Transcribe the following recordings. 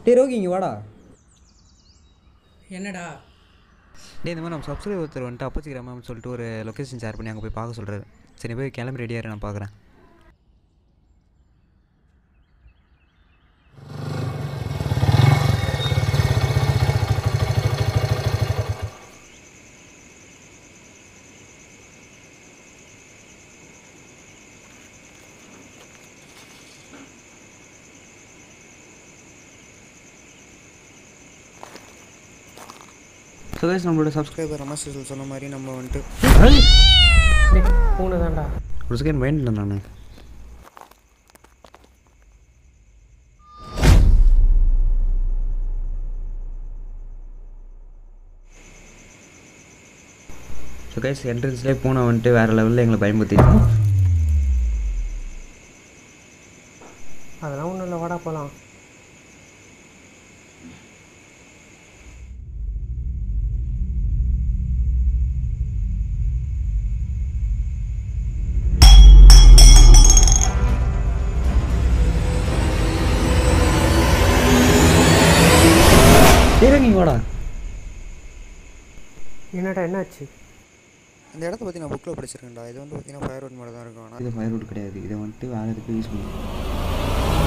டே ரோகி இங்கே வாடா என்னடா டேய் இந்த மாதிரி நம்ம சப்ஸ்கிரைபர் ஒருத்தர் வந்துட்டு அப்பச்சி கிராமம்னு சொல்லிட்டு ஒரு லொக்கேஷன் ஷேர் பண்ணி அங்கே போய் பார்க்க சொல்கிறாரு சரி போய் கிளம்பி ரெடியாக நான் பார்க்குறேன் ஸோ கைஸ் நம்மளோட சப்ஸ்கிரைபர் ரமேஷ் சொன்ன மாதிரி நம்ம வந்துட்டு டேய் பூனை தான்டா ஒரு செகண்ட் மைண்டில் நான் ஸோ கைஸ் என்ட்ரன்ஸ்லேயே பூனை வந்துட்டு வேறு லெவலில் எங்களை பயன்படுத்திட்டு அதெல்லாம் ஒன்றும் இல்லை வாடா போகலாம் டே ரோகி இங்கே வாடா என்னடா என்னாச்சு இந்த இடத்த பற்றி நான் புக்கில் படிச்சிருக்கேன்டா இது வந்து பார்த்தீங்கன்னா ஃபயர் வுட் மாதிரி தான் இருக்கும் ஆனால் இது ஃபயர் வுட் கிடையாது இதை வந்துட்டு வேறு எதுக்கு யூஸ் பண்ணுவோம்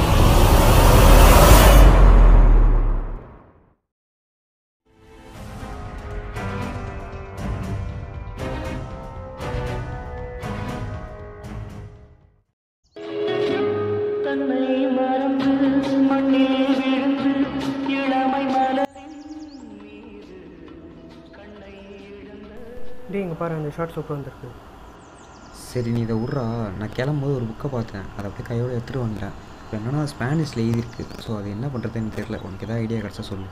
டேய் இங்கே பாரு அந்த ஷார்ட் சூப்பர் வந்திருக்கு சரி நீ இதை விட்றா நான் கிளம்பும்போது ஒரு புக்கை பார்த்தேன் அதை அப்படியே கையோடு எடுத்துகிட்டு வந்துட்டேன் இப்போ என்னன்னா ஸ்பானிஷில் எழுதியிருக்கு ஸோ அது என்ன பண்ணுறதுன்னு தெரியல உனக்கு ஏதாவது ஐடியா கிடச்சா சொல்லு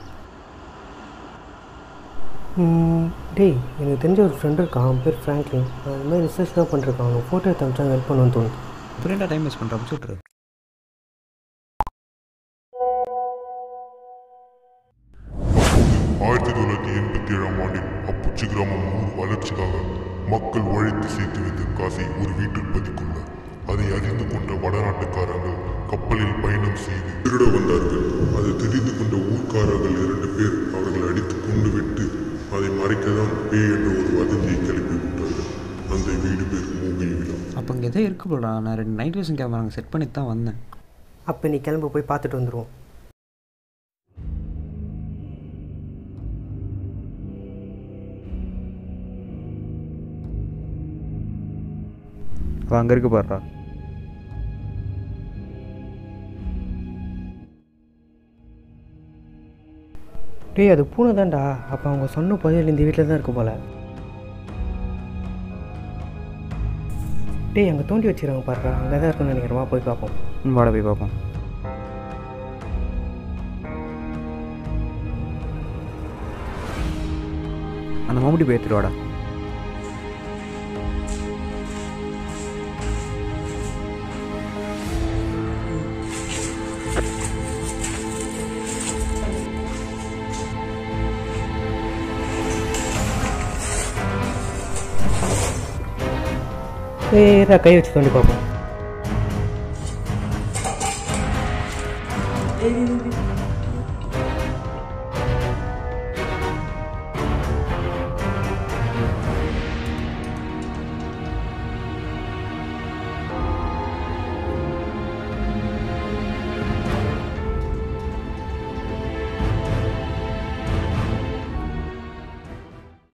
ம், டேய் எனக்கு தெரிஞ்ச ஒரு ஃப்ரெண்டு இருக்கான் அவன் பேர் ஃப்ராங்க்லின் அவன் இந்த மாதிரி ரிசர்ச் தான் பண்ணிருக்கான் அவன் ஃபோட்டோ எடுத்து அமிச்சா ஹெல்ப் பண்ணுன்னு தோணுது புரியண்டா டைம் வேஸ்ட் பண்ணுற அமுச்சு விட்ரு ஆயிரத்தி தொள்ளாயிரத்தி எண்பத்தி ஏழாம் ஆண்டில் அப்புச்சி கிராமம் ஊர் வளர்ச்சிக்காக மக்கள் உழைத்து சேர்த்து வைத்த காசை ஒரு வீட்டில் பதிக்கொள்ள அதை அறிந்து கொண்ட வடநாட்டுக்காரர்கள் கப்பலில் பயணம் செய்து திருட வந்தார்கள் அதை தெரிந்து கொண்ட ஊர்க்காரர்கள் இரண்டு பேர் அவர்களை அடித்து கொண்டு விட்டு அதை மறைக்கதான் பேய் என்ற ஒரு வதந்தியை கிளப்பி விட்டார்கள் அந்த வீடு பேர் மூகை விழா அப்போ இங்கே எதோ இருக்கு போடா நான் ரெண்டு நைட் விஷன் கேமரா அங்கே செட் பண்ணிட்டு தான் வந்தேன் அப்போ நீ கிளம்பு போய் பார்த்துட்டு வந்துடுவோம் அவள் அங்கே இருக்கு பாடுறா டேய் அது பூனை தான்டா அப்போ அவங்க சொன்ன புதையல் இந்த வீட்டில் தான் இருக்கு போல டேய் அங்கே தோண்டி வச்சிருக்காங்க பாருடா அங்கே தான் இருக்குன்னு நினைக்கிறேன் வா போய் பார்ப்போம் ம், வாடா போய் பார்ப்போம் அந்த மம்முட்டி போய் எடுத்துட்டு வாடா ஏதா கை வச்சு தோண்டி பார்ப்போம்